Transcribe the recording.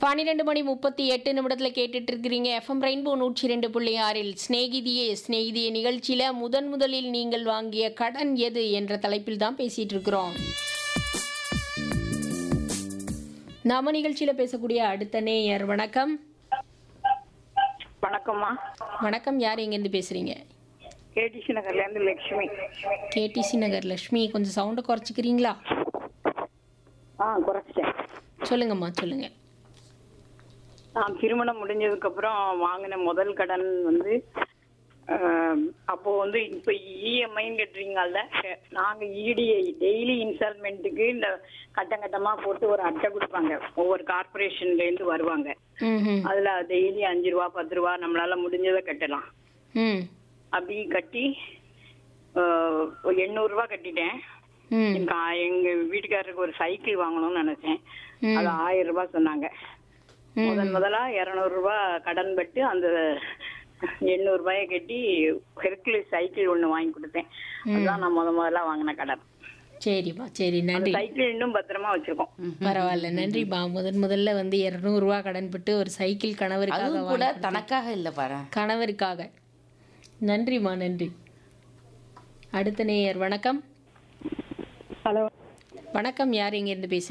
பன்னிரெண்டு மணி முப்பத்தி எட்டு நிமிடத்தில் கேட்டுட்டு இருக்கிறீங்க எஃப்எம் ரெயின்போ நூற்றி ரெண்டு புள்ளி ஆறில் ஸ்நேகிதியே ஸ்நேகிதியே நிகழ்ச்சியில் முதன் முதலில் நீங்கள் வாங்கிய கடன் எது என்ற தலைப்பில் தான் பேசிட்டு இருக்கிறோம் நாம நிகழ்ச்சியில் பேசக்கூடிய அடுத்த நேயர் வணக்கம் வணக்கம்மா வணக்கம் யார் எங்கேருந்து பேசுகிறீங்க கேடிசி நகர்ல இருந்து லட்சுமி கேடிசி நகர் லக்ஷ்மி கொஞ்சம் சவுண்டை குறைச்சிக்கிறீங்களா ஆ குறைச்சிட்டேன் சொல்லுங்கம்மா சொல்லுங்கள் நான் திருமணம் முடிஞ்சதுக்கு அப்புறம் வாங்கின முதல் கடன் வந்து ஆஹ், அப்போ வந்து இப்போ இஎம்ஐன்னு கட்டுறீங்கல்ல நாங்க இடிஐ டெய்லி இன்ஸ்டால்மெண்ட்டுக்கு இந்த கட்டம் கட்டமா போட்டு ஒரு அட்டை கொடுப்பாங்க ஒவ்வொரு கார்பரேஷன்ல இருந்து வருவாங்க ம் அதுல டெய்லி அஞ்சு ரூபா பத்து ரூபா நம்மளால முடிஞ்சதை கட்டலாம் ம் அப்படி கட்டி ஆஹ், ஒரு எண்ணூறு ரூபா கட்டிட்டேன் ம் எனக்கு ஆ- எங்க வீட்டுக்காரருக்கு ஒரு சைக்கிள் வாங்கணும்னு நினைச்சேன் ம். அது ஆயிரம் ரூபாய் சொன்னாங்க ம். முதன் முதலா இருநூறு ரூபாய் கடன் பட்டு அந்த எண்ணூறு ரூபாயை கட்டி ஹெர்குலிஸ் சைக்கிள் ஒண்ணு வாங்கி கொடுத்தேன் அதுதான் நான் முத முதல்ல வாங்கின கடன் சரிம்மா சரி அந்த நன்றி சைக்கிள் இன்னும் பத்திரமா வச்சிருக்கோம் பரவாயில்ல நன்றிப்பா முதன் முதல்ல வந்து இரநூறுவா கடன் பட்டு ஒரு சைக்கிள் கணவருக்காக அதுவும் கூட வாங்கி- தனக்காக இல்லை பாரு கணவருக்காக நன்றிம்மா நன்றி அடுத்த நேயர் வணக்கம் ஹலோ வணக்கம் யார் இருந்து பேசுறீங்க